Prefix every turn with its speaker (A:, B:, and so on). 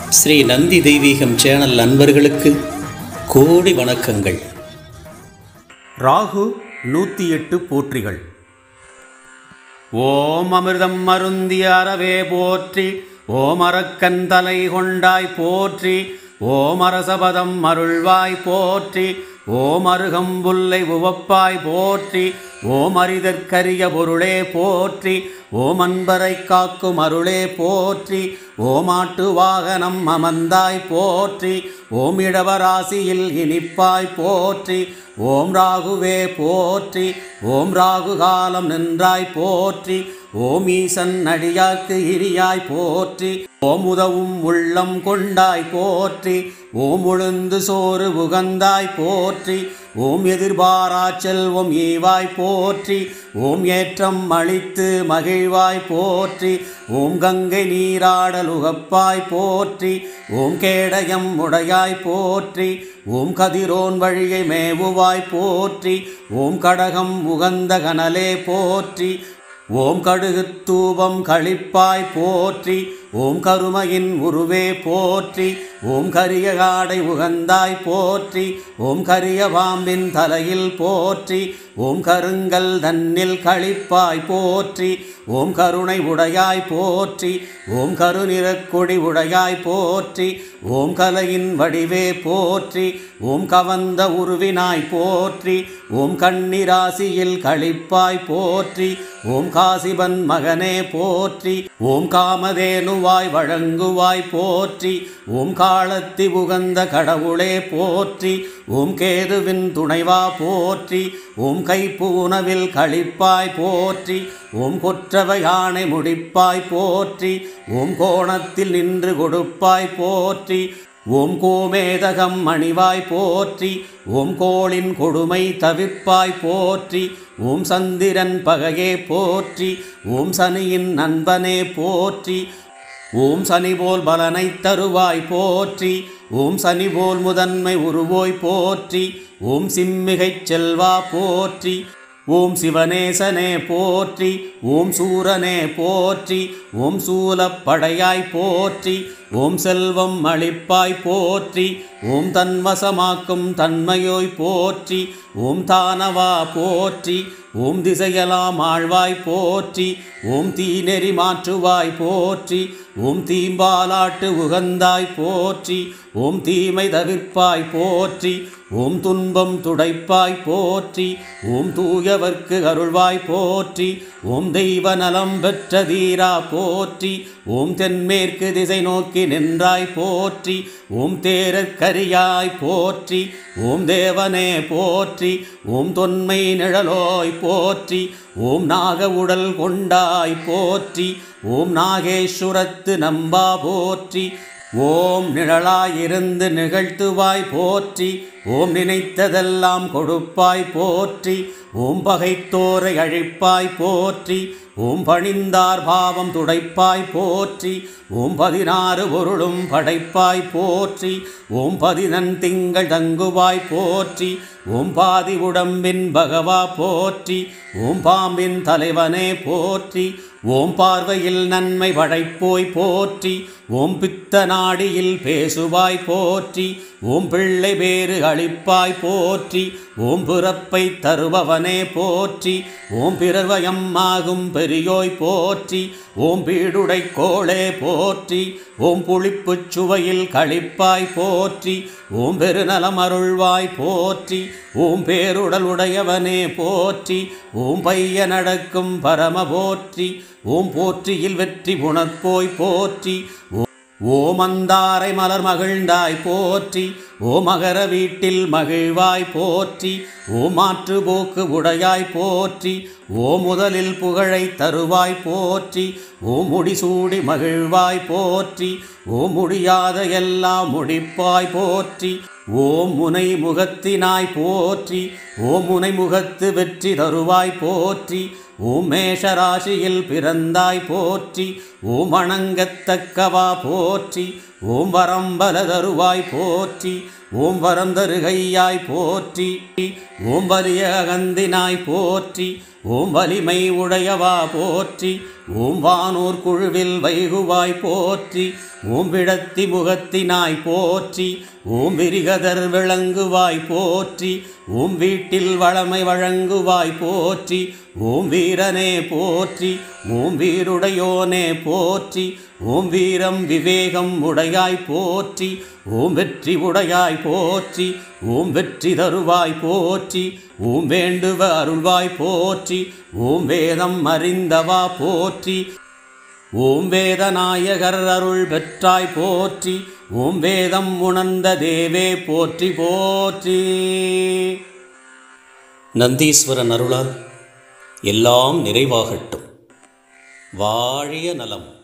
A: ஸ்ரீ நந்தி தெய்வீகம் சேனல் நண்பர்களுக்கு கோடி வணக்கங்கள்
B: ராகு நூற்றி எட்டு போற்றிகள் ஓம் அமிர்தம் மருந்திய அறவே போற்றி ஓம் அரக்கன் தலை கொண்டாய் போற்றி ஓம் அரசபதம் அருள்வாய் போற்றி ஓம் அருகம்புல்லை உவப்பாய் போற்றி ஓம் அரிதற்கரிய பொருளே போற்றி ஓம் அன்பரை காக்கும் அருளே போற்றி ஓம் ஆட்டு வாகனம் அமர்ந்தாய் போற்றி ஓம் இடவராசியில் இனிப்பாய் போற்றி ஓம் ராகுவே போற்றி ஓம் ராகு காலம் நின்றாய் போற்றி ஓம் ஈசன் அடியாக்கு இரியாய் போற்றி ஓம் உதவும் உள்ளம் கொண்டாய் போற்றி ஓம் உழுந்து சோறு உகந்தாய் போற்றி ஓம் எதிர்பாரா செல்வம் ஈவாய் போற்றி ஓம் ஏற்றம் அளித்து மகிழ்வாய் போற்றி ஓம் கங்கை நீராடல் உகப்பாய் போற்றி ஓம் கேடயம் உடையாய் போற்றி ஓம் கதிரோன் வழியை மேவுவாய் போற்றி ஓம் கடகம் உகந்த கனலே போற்றி ஓம் கடுகு தூபம் கழிப்பாய் போற்றி ஓம் கருமையின் உருவே போற்றி ஓம் கரிய காடை உகந்தாய் போற்றி ஓம் கரிய பாம்பின் தலையில் போற்றி ஓம் கருங்கல் தன்னில் கழிப்பாய் போற்றி ஓம் கருணை உடையாய் போற்றி ஓம் கருநிறக் கொடி உடையாய் போற்றி ஓம் கலையின் வடிவே போற்றி ஓம் கவந்த உருவினாய் போற்றி ஓம் கண்ணிராசியில் கழிப்பாய் போற்றி ஓம் காசிபன் மகனே போற்றி ஓம் காமதேனுவாய் வழங்குவாய் போற்றி ஓம் காலத்தி உகந்த கடவுளே போற்றி ஓம் கேதுவின் துணைவா போற்றி ஓம் கைப்பூனவில் கழிப்பாய் போற்றி ஓம் கொற்றவை யானை முடிப்பாய் போற்றி ஓம் கோணத்தில் நின்று கொடுப்பாய் போற்றி ஓம் கோமேதகம் அணிவாய் போற்றி ஓம் கோளின் கொடுமை தவிர்ப்பாய் போற்றி ஓம் சந்திரன் பகையே போற்றி ஓம் சனியின் நண்பனே போற்றி ஓம் சனி போல் பலனை தருவாய் போற்றி ஓம் சனி போல் முதன்மை உருவோய் போற்றி ஓம் சிம்மிகைச் செல்வா போற்றி ஓம் சிவனேசனே போற்றி ஓம் சூரனே போற்றி ஓம் சூலப்படையாய் போற்றி ஓம் செல்வம் அளிப்பாய் போற்றி ஓம் தன்வசமாக்கும் தன்மையோய் போற்றி ஓம் தானவா போற்றி ஓம் திசையலாம் ஆழ்வாய் போற்றி ஓம் தீநெறி மாற்றுவாய் போற்றி ஓம் தீம்பாலாட்டு உகந்தாய் போற்றி ஓம் தீமை தவிர்ப்பாய் போற்றி ஓம் துன்பம் துடைப்பாய் போற்றி ஓம் தூயவர்க்கு அருள்வாய் போற்றி ஓம் தெய்வ நலம் பெற்ற தீரா போற்றி ஓம் தென்மேற்கு திசை நோக்கி நின்றாய் போற்றி ஓம் தேரற்கரியாய் போற்றி ஓம் தேவனே போற்றி ஓம் தொன்மை நிழலோய் போற்றி ஓம் நாக உடல் கொண்டாய் போற்றி ஓம் நாகேஸ்வரத்து நம்பா போற்றி ஓம் நிழலாயிருந்து நிகழ்த்துவாய் போற்றி ஓம் நினைத்ததெல்லாம் கொடுப்பாய் போற்றி ஓம் பகைத்தோரை அழிப்பாய் போற்றி ஓம் பணிந்தார் பாவம் துடைப்பாய் போற்றி ஓம் பதினாறு பொருளும் படைப்பாய் போற்றி ஓம் பதினன் திங்கள் தங்குவாய் போற்றி ஓம் பாதி உடம்பின் பகவா போற்றி ஓம் பாம்பின் தலைவனே போற்றி ஓம் பார்வையில் நன்மை படைப்போய் போற்றி ஓம் பித்த நாடியில் பேசுவாய் போற்றி ஓம் பிள்ளை பேறு அளிப்பாய் போற்றி ஓம் பிறப்பை தருபவனே போற்றி ஓம் பிறர்வயம் ஆகும் பெரியோய் போற்றி ஓம் பீடுடை கோளே போற்றி ஓம் புளிப்புச் சுவையில் கழிப்பாய் போற்றி ஓம் பெருநலம் அருள்வாய் போற்றி ஓம் பேருடல் உடையவனே போற்றி ஓம் பைய நடக்கும் பரம போற்றி ஓம் போற்றியில் வெற்றி புணர்ப்போய் போற்றி ஓம் அந்தாரை மலர் மகிழ்ந்தாய் போற்றி ஓம் மகர வீட்டில் மகிழ்வாய் போற்றி ஓம் மாற்று போக்கு உடையாய் போற்றி ஓம் முதலில் புகழை தருவாய் போற்றி ஓம் முடிசூடி மகிழ்வாய் போற்றி ஓம் முடியாத எல்லாம் முடிப்பாய் போற்றி ஓம் முனை முகத்தினாய் போற்றி ஓம் முனை முகத்து வெற்றி தருவாய் போற்றி ஓம் மேஷராசியில் பிறந்தாய் போற்றி ஓம் வணங்கத்தக்கவா போற்றி ஓம் வரம்பல தருவாய் போற்றி ஓம் வரம் தருகையாய் போற்றி ஓம் வலிய அகந்தினாய் போற்றி ஓம் வலிமை உடையவா போற்றி ஓம் வானோர் குழுவில் வைகுவாய் போற்றி ஓம் விடத்தி முகத்தினாய் போற்றி ஓம் விரிகதர் விளங்குவாய் போற்றி ஓம் வீட்டில் வளமை வழங்குவாய் போற்றி ஓம் வீரனே போற்றி ஓம் வீருடையோனே போற்றி ஓம் வீரம் விவேகம் உடையாய் போற்றி ஓம் வெற்றி உடையாய் போற்றி ஓம் வெற்றி தருவாய் போற்றி ஓம் வேண்டுவ அருள்வாய் போற்றி ஓம் வேதம் அறிந்தவா போற்றி ஓம் வேதநாயகர் அருள் பெற்றாய் போற்றி ஓம் வேதம் உணர்ந்த தேவே போற்றி போற்றி
A: நந்தீஸ்வரன் அருளால் எல்லாம் நிறைவாகட்டும் வாழிய நலம்